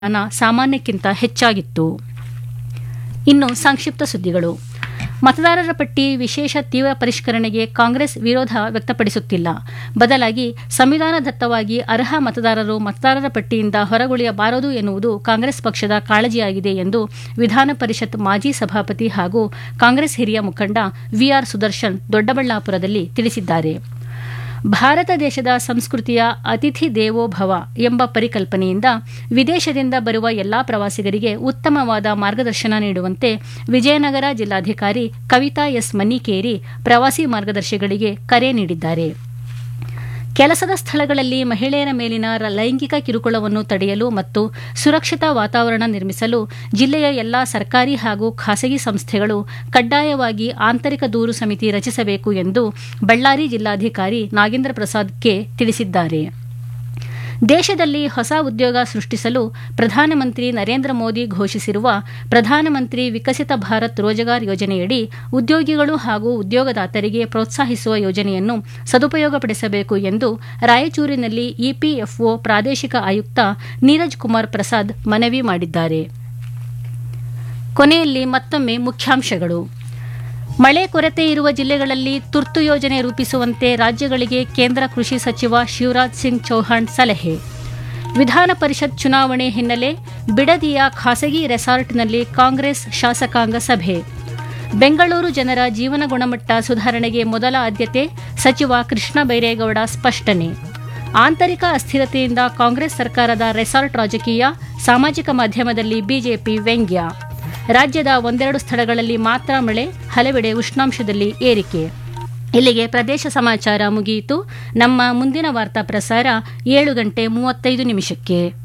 ಹಣ ಸಾಮಾನ್ಯಕ್ಕಿಂತ ಹೆಚ್ಚಾಗಿತ್ತು ಇನ್ನು ಸಂಕ್ಷಿಪ್ತ ಸುದ್ದಿಗಳು ಮತದಾರರ ಪಟ್ಟಿ ವಿಶೇಷ ತೀವ್ರ ಪರಿಷ್ಕರಣೆಗೆ ಕಾಂಗ್ರೆಸ್ ವಿರೋಧ ವ್ಯಕ್ತಪಡಿಸುತ್ತಿಲ್ಲ ಬದಲಾಗಿ ಸಂವಿಧಾನದತ್ತವಾಗಿ ಅರ್ಹ ಮತದಾರರು ಮತದಾರರ ಪಟ್ಟಿಯಿಂದ ಹೊರಗುಳಿಯಬಾರದು ಎನ್ನುವುದು ಕಾಂಗ್ರೆಸ್ ಪಕ್ಷದ ಕಾಳಜಿಯಾಗಿದೆ ಎಂದು ವಿಧಾನ ಪರಿಷತ್ ಮಾಜಿ ಸಭಾಪತಿ ಹಾಗೂ ಕಾಂಗ್ರೆಸ್ ಹಿರಿಯ ಮುಖಂಡ ವಿಆರ್ ಸುದರ್ಶನ್ ದೊಡ್ಡಬಳ್ಳಾಪುರದಲ್ಲಿ ತಿಳಿಸಿದ್ದಾರೆ ಭಾರತ ದೇಶದ ಸಂಸ್ಕೃತಿಯ ಅತಿಥಿ ದೇವೋ ಭವ ಎಂಬ ಪರಿಕಲ್ಪನೆಯಿಂದ ವಿದೇಶದಿಂದ ಬರುವ ಎಲ್ಲಾ ಪ್ರವಾಸಿಗರಿಗೆ ಉತ್ತಮವಾದ ಮಾರ್ಗದರ್ಶನ ನೀಡುವಂತೆ ವಿಜಯನಗರ ಜಿಲ್ಲಾಧಿಕಾರಿ ಕವಿತಾ ಎಸ್ ಮನ್ನಿಕೇರಿ ಪ್ರವಾಸಿ ಮಾರ್ಗದರ್ಶಿಗಳಿಗೆ ಕರೆ ನೀಡಿದ್ದಾರೆ ಕೆಲಸದ ಸ್ಥಳಗಳಲ್ಲಿ ಮಹಿಳೆಯರ ಮೇಲಿನ ಲೈಂಗಿಕ ಕಿರುಕುಳವನ್ನು ತಡೆಯಲು ಮತ್ತು ಸುರಕ್ಷಿತ ವಾತಾವರಣ ನಿರ್ಮಿಸಲು ಜಿಲ್ಲೆಯ ಎಲ್ಲಾ ಸರ್ಕಾರಿ ಹಾಗೂ ಖಾಸಗಿ ಸಂಸ್ಥೆಗಳು ಕಡ್ಡಾಯವಾಗಿ ಆಂತರಿಕ ದೂರು ಸಮಿತಿ ರಚಿಸಬೇಕು ಎಂದು ಬಳ್ಳಾರಿ ಜಿಲ್ಲಾಧಿಕಾರಿ ನಾಗೇಂದ್ರ ಪ್ರಸಾದ್ ಕೆ ತಿಳಿಸಿದ್ದಾರೆ ದೇಶದಲ್ಲಿ ಹೊಸ ಉದ್ಯೋಗ ಸೃಷ್ಟಿಸಲು ಪ್ರಧಾನಮಂತ್ರಿ ನರೇಂದ್ರ ಮೋದಿ ಘೋಷಿಸಿರುವ ಪ್ರಧಾನಮಂತ್ರಿ ವಿಕಸಿತ ಭಾರತ್ ರೋಜಗಾರ್ ಯೋಜನೆಯಡಿ ಉದ್ಯೋಗಿಗಳು ಹಾಗೂ ಉದ್ಯೋಗದಾತರಿಗೆ ಪ್ರೋತ್ಸಾಹಿಸುವ ಯೋಜನೆಯನ್ನು ಸದುಪಯೋಗಪಡಿಸಬೇಕು ಎಂದು ರಾಯಚೂರಿನಲ್ಲಿ ಇಪಿಎಫ್ಒ ಪ್ರಾದೇಶಿಕ ಆಯುಕ್ತ ನೀರಜ್ ಕುಮಾರ್ ಪ್ರಸಾದ್ ಮನವಿ ಮಾಡಿದ್ದಾರೆ ಕೊನೆಯಲ್ಲಿ ಮತ್ತೊಮ್ಮೆ ಮುಖ್ಯಾಂಶಗಳು ಮಳೆ ಕೊರತೆ ಇರುವ ಜಿಲ್ಲೆಗಳಲ್ಲಿ ತುರ್ತು ಯೋಜನೆ ರೂಪಿಸುವಂತೆ ರಾಜ್ಯಗಳಿಗೆ ಕೇಂದ್ರ ಕೃಷಿ ಸಚಿವ ಶಿವರಾಜ್ ಸಿಂಗ್ ಚೌಹಾಣ್ ಸಲಹೆ ವಿಧಾನ ಪರಿಷತ್ ಚುನಾವಣೆ ಹಿನ್ನೆಲೆ ಬಿಡದಿಯ ಖಾಸಗಿ ರೆಸಾರ್ಟ್ನಲ್ಲಿ ಕಾಂಗ್ರೆಸ್ ಶಾಸಕಾಂಗ ಸಭೆ ಬೆಂಗಳೂರು ಜನರ ಜೀವನ ಗುಣಮಟ್ಟ ಸುಧಾರಣೆಗೆ ಮೊದಲ ಆದ್ಯತೆ ಸಚಿವ ಕೃಷ್ಣ ಬೈರೇಗೌಡ ಸ್ಪಷ್ಟನೆ ಆಂತರಿಕ ಅಸ್ಥಿರತೆಯಿಂದ ಕಾಂಗ್ರೆಸ್ ಸರ್ಕಾರದ ರೆಸಾರ್ಟ್ ರಾಜಕೀಯ ಸಾಮಾಜಿಕ ಮಾಧ್ಯಮದಲ್ಲಿ ಬಿಜೆಪಿ ವ್ಯಂಗ್ಯ ರಾಜ್ಯದ ಒಂದೆರಡು ಸ್ಥಳಗಳಲ್ಲಿ ಮಾತ್ರ ಮಳೆ ಹಲವೆಡೆ ಉಷ್ಣಾಂಶದಲ್ಲಿ ಏರಿಕೆ ಇಲ್ಲಿಗೆ ಪ್ರದೇಶ ಸಮಾಚಾರ ಮುಗಿಯಿತು ನಮ್ಮ ಮುಂದಿನ ವಾರ್ತಾ ಪ್ರಸಾರ ಏಳು ಗಂಟೆ ಮೂವತ್ತೈದು ನಿಮಿಷಕ್ಕೆ